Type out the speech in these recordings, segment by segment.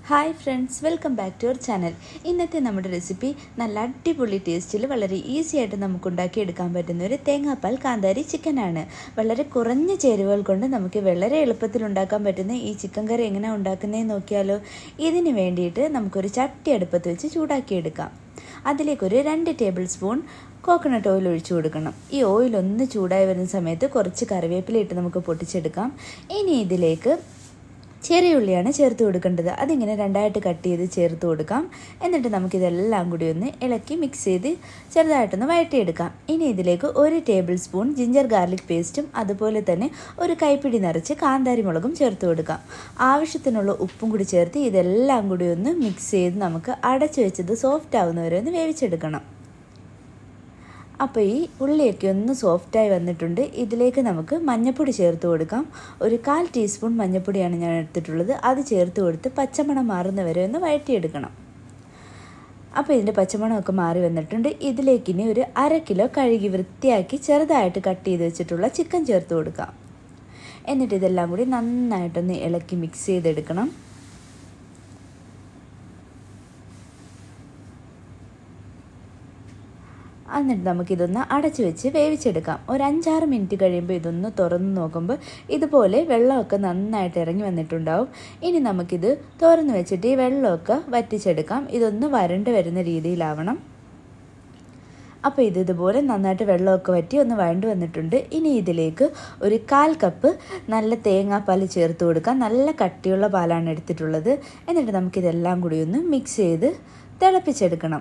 hi friends welcome back to our channel ഇന്നത്തെ നമ്മുടെ recipe നല്ല അടിപൊളി ടേസ്റ്റിൽ വളരെ ഈസി ആയിട്ട് നമുക്ക് ഉണ്ടാക്കിയെടുക്കാൻ പറ്റുന്ന ഒരു തേങ്ങാപ്പാൽ കാന്താരി ചിക്കനാണ് വളരെ കുറഞ്ഞ ചേരുവകൾ കൊണ്ട് നമുക്ക് വളരെ എളുപ്പത്തിൽ ഉണ്ടാക്കാൻ പറ്റുന്ന ഈ ചിക്കൻ കറി എങ്ങനെ ഉണ്ടാക്കുന്നതെന്ന് നോക്കിയാലോ ഇതിന് വേണ്ടിയിട്ട് നമുക്കൊരു ചട്ടി അടുപ്പത്ത് വെച്ച് ചൂടാക്കിയെടുക്കാം അതിലേക്കൊരു രണ്ട് ടേബിൾ സ്പൂൺ കോക്കനട്ട് ഓയിൽ ഒഴിച്ചു കൊടുക്കണം ഈ ഓയിൽ ഒന്ന് ചൂടായി വരുന്ന സമയത്ത് കുറച്ച് കറിവേപ്പില ഇട്ട് നമുക്ക് പൊട്ടിച്ചെടുക്കാം ഇനി ഇതിലേക്ക് ചെറിയ ഉള്ളിയാണ് ചേർത്ത് കൊടുക്കേണ്ടത് അതിങ്ങനെ രണ്ടായിട്ട് കട്ട് ചെയ്ത് ചേർത്ത് കൊടുക്കാം എന്നിട്ട് നമുക്കിതെല്ലാം കൂടി ഒന്ന് ഇളക്കി മിക്സ് ചെയ്ത് ചെറുതായിട്ടൊന്ന് വഴറ്റിയെടുക്കാം ഇനി ഇതിലേക്ക് ഒരു ടേബിൾ സ്പൂൺ ജിഞ്ചർ ഗാർലിക് പേസ്റ്റും അതുപോലെ തന്നെ ഒരു കൈപ്പിടി നിറച്ച് കാന്താരി മുളകും ചേർത്ത് കൊടുക്കാം ആവശ്യത്തിനുള്ള ഉപ്പും കൂടി ചേർത്ത് ഇതെല്ലാം കൂടി ഒന്ന് മിക്സ് ചെയ്ത് നമുക്ക് അടച്ചു വെച്ചത് സോഫ്റ്റ് ആവുന്നവരെ ഒന്ന് വേവിച്ചെടുക്കണം അപ്പോൾ ഈ ഉള്ളിയൊക്കെ ഒന്ന് സോഫ്റ്റായി വന്നിട്ടുണ്ട് ഇതിലേക്ക് നമുക്ക് മഞ്ഞൾപ്പൊടി ചേർത്ത് കൊടുക്കാം ഒരു കാൽ ടീസ്പൂൺ മഞ്ഞൾപ്പൊടിയാണ് ഞാൻ എടുത്തിട്ടുള്ളത് അത് ചേർത്ത് കൊടുത്ത് പച്ചമണം മാറുന്നവരെ ഒന്ന് വഴറ്റിയെടുക്കണം അപ്പോൾ ഇതിൻ്റെ പച്ചമണമൊക്കെ മാറി വന്നിട്ടുണ്ട് ഇതിലേക്ക് ഇനി ഒരു അര കിലോ കഴുകി വൃത്തിയാക്കി ചെറുതായിട്ട് കട്ട് ചെയ്ത് വെച്ചിട്ടുള്ള ചിക്കൻ ചേർത്ത് കൊടുക്കാം എന്നിട്ട് ഇതെല്ലാം കൂടി നന്നായിട്ടൊന്ന് ഇളക്കി മിക്സ് ചെയ്തെടുക്കണം എന്നിട്ട് നമുക്കിതൊന്ന് അടച്ചു വെച്ച് വേവിച്ചെടുക്കാം ഒരു അഞ്ചാറ് മിനിറ്റ് കഴിയുമ്പോൾ ഇതൊന്ന് തുറന്ന് നോക്കുമ്പോൾ ഇതുപോലെ വെള്ളമൊക്കെ നന്നായിട്ട് ഇറങ്ങി വന്നിട്ടുണ്ടാവും ഇനി നമുക്കിത് തുറന്ന് വെച്ചിട്ട് ഈ വെള്ളമൊക്കെ വറ്റിച്ചെടുക്കാം ഇതൊന്ന് വരണ്ട് വരുന്ന രീതിയിലാവണം അപ്പോൾ ഇത് ഇതുപോലെ നന്നായിട്ട് വെള്ളമൊക്കെ വറ്റി ഒന്ന് വഴണ്ട് വന്നിട്ടുണ്ട് ഇനി ഇതിലേക്ക് ഒരു കാൽ കപ്പ് നല്ല തേങ്ങാപ്പാൽ ചേർത്ത് കൊടുക്കാം നല്ല കട്ടിയുള്ള പാലാണ് എടുത്തിട്ടുള്ളത് എന്നിട്ട് നമുക്കിതെല്ലാം കൂടി ഒന്ന് മിക്സ് ചെയ്ത് തിളപ്പിച്ചെടുക്കണം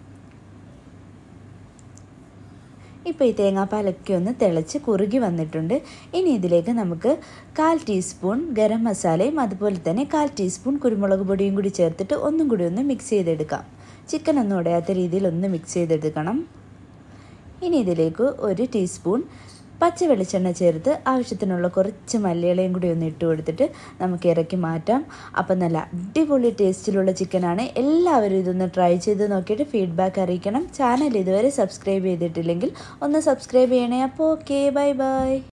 ഇപ്പോൾ ഈ തേങ്ങാപ്പാലൊക്കെ ഒന്ന് തിളച്ച് കുറുകി വന്നിട്ടുണ്ട് ഇനി ഇതിലേക്ക് നമുക്ക് കാൽ ടീസ്പൂൺ ഗരം മസാലയും അതുപോലെ തന്നെ കാൽ ടീസ്പൂൺ കുരുമുളക് പൊടിയും കൂടി ചേർത്തിട്ട് ഒന്നും കൂടി ഒന്ന് മിക്സ് ചെയ്തെടുക്കാം ചിക്കൻ ഒന്നും ഉടയാത്ത രീതിയിൽ ഒന്ന് മിക്സ് ചെയ്തെടുക്കണം ഇനി ഇതിലേക്ക് ഒരു ടീസ്പൂൺ പച്ച വെളിച്ചെണ്ണ ചേർത്ത് ആവശ്യത്തിനുള്ള കുറച്ച് മല്ലിയിലയും കൂടി ഒന്ന് ഇട്ട് കൊടുത്തിട്ട് നമുക്ക് ഇറക്കി മാറ്റാം അപ്പം നല്ല അടിപൊളി ടേസ്റ്റിലുള്ള ചിക്കനാണ് എല്ലാവരും ഇതൊന്ന് ട്രൈ ചെയ്ത് നോക്കിയിട്ട് ഫീഡ്ബാക്ക് അറിയിക്കണം ചാനൽ ഇതുവരെ സബ്സ്ക്രൈബ് ചെയ്തിട്ടില്ലെങ്കിൽ ഒന്ന് സബ്സ്ക്രൈബ് ചെയ്യണേ അപ്പോൾ ഓക്കെ ബൈ ബൈ